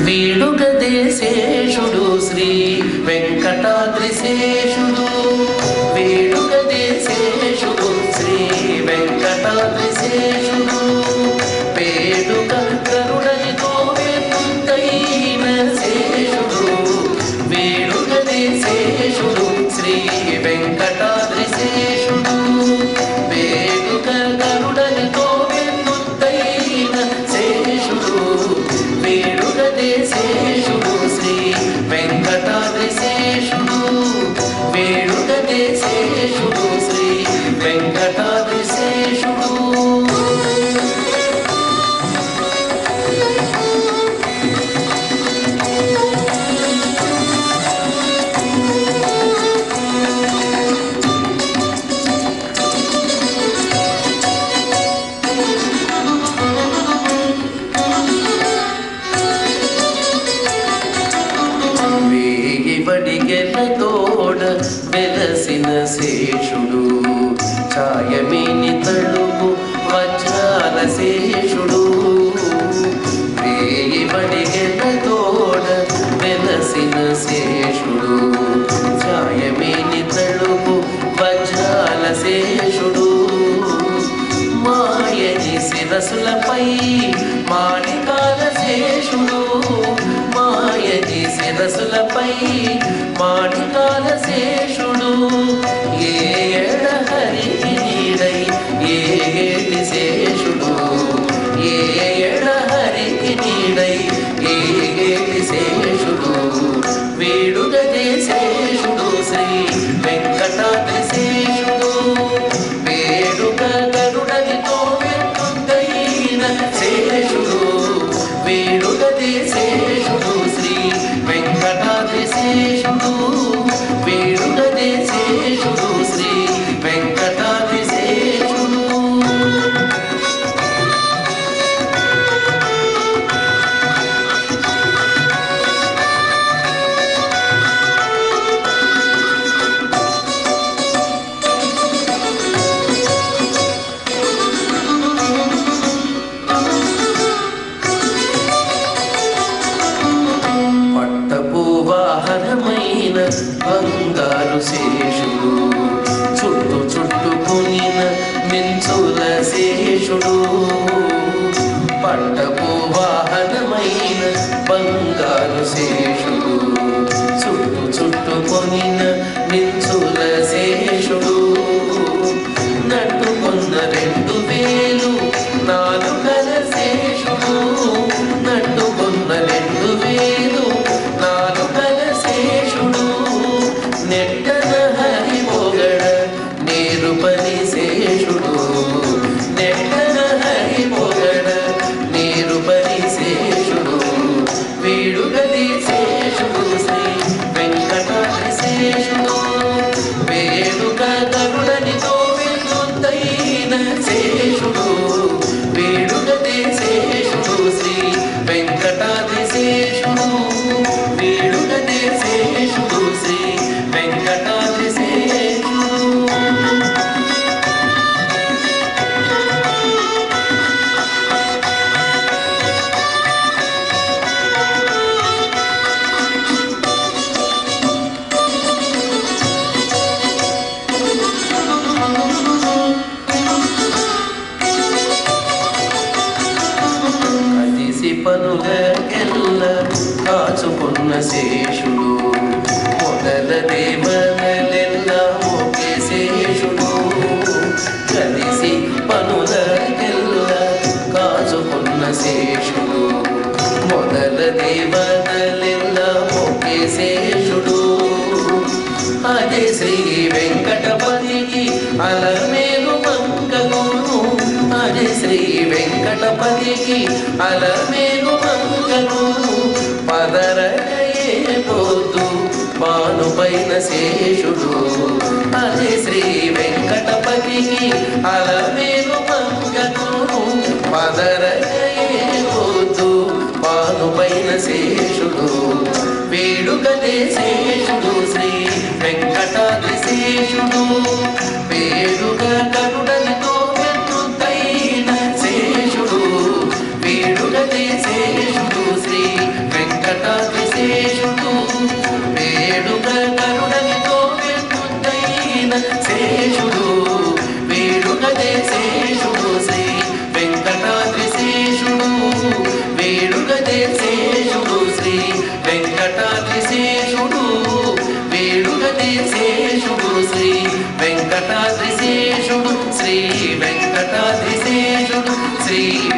వీడుగదే శేషుడు శ్రీ వెంకటాద్రి శేషుడు వీడుగదే శేషుడు శ్రీ వెంకటాద్రి శేషుడు పేడుక కరుణనితో వెన్నుతైన శేషుడు వీడుగదే శేషుడు శ్రీ వెంకటాద్రి శేషుడు వేడుక కరుణనితో వెన్నుతైన శేషుడు వేడుగదే శేషుడు శ్రీ వెంకటాద్రి శేషుడు వేడుగదే శేషుడు శ్రీ వెంకటాద్రి శేషుడు వేగి బడిగెల తోడ వెలసిన శేషుడు ఛాయమేని తడుపు వజ్రాల శేషుడు వేగి బడిగెల తోడ వెలసిన శేషుడు ఛాయమేని తడుపు వజ్రాల శేషుడు మాయని శిరసులపై మాణికాల శేషుడు మాయని శిరసులపై మాణికాల శేషుడు ఏ ఎడ హరికి నీడై ఏ ఏటి శేషుడు ఏ ఎడ హరికి నీడై ఏ ఏటి శేషుడు వేడుగదే శేషుడు శ్రీ వెంకటాద్రి శేషుడు వేడుక గరుడనితో వెన్నుతైన శేషుడు వేడుగదే శేషుడు శ్రీ వెంకటాద్రి శేషుడు వేడుగదే శేషుడు శ్రీ వెంకటాద్రి శేషుడు పట్టపు వాహనమైన బంగారు శేషుడు చుట్టు చుట్టుకునిన మించుల శేషుడు పట్టపు వాహనమైన బంగారు శేషుడు చుట్టు చుట్టుకొనిన మించుల శేషుడు నట్టుకున్న రెండు వేలు నాలుగల శేషుడు నట్టుకున్న రెండు వేలు నాలుగల శేషుడు నెట్టన హరి పొగడ నేరు పని శేషుడు నెట్టన హరి పొగడ నేరు పని శేషుడు వీడుగది శేషుడు శ్రీ వెంకటాద్రి శేషుడు వేడుక కరుణనితో వెన్నుతైన శేషుడు వేడుగదే శేషుడు శ్రీ వెంకటాద్రి శేషుడు వేడుగదే శేషుడు శ్రీ వెంకటాద్రి శేషుడు కదిసి పనులకెల్ల కాచుకున్న శేషుడు మొదల దేవనలెల్ల ఒకే శేషుడు కదిసి పనులకెల్ల కాచుకున్న శేషుడు మొదల దేవనలెల్ల ఒకే శేషుడు అదే శ్రీ వెంకటపతికి అలమేలు మంగళను అదే శ్రీ వెంకటపతికి అలమేలు మంగళను పదరయే పోతు పాను పైన శేషుడు అదే శ్రీ వెంకటపతికి అలమేలు మంగళను పదరయే పోతు పాను పైన శేషుడు వేడుకదే శేషుడు శ్రీ వెంకటాద్రి శేషుడు వేడుక కరుడనితో వెన్నుతైన శేషుడు వేడుకదే శేషుడు శ్రీ వెంకట శ్రీ వెంకటాద్రిశేషుడు వేడుగదీశేషుడు శ్రీ వెంకటాద్రిశేషుడు శ్రీ వెంకటాద్రిశేషుడు శ్రీ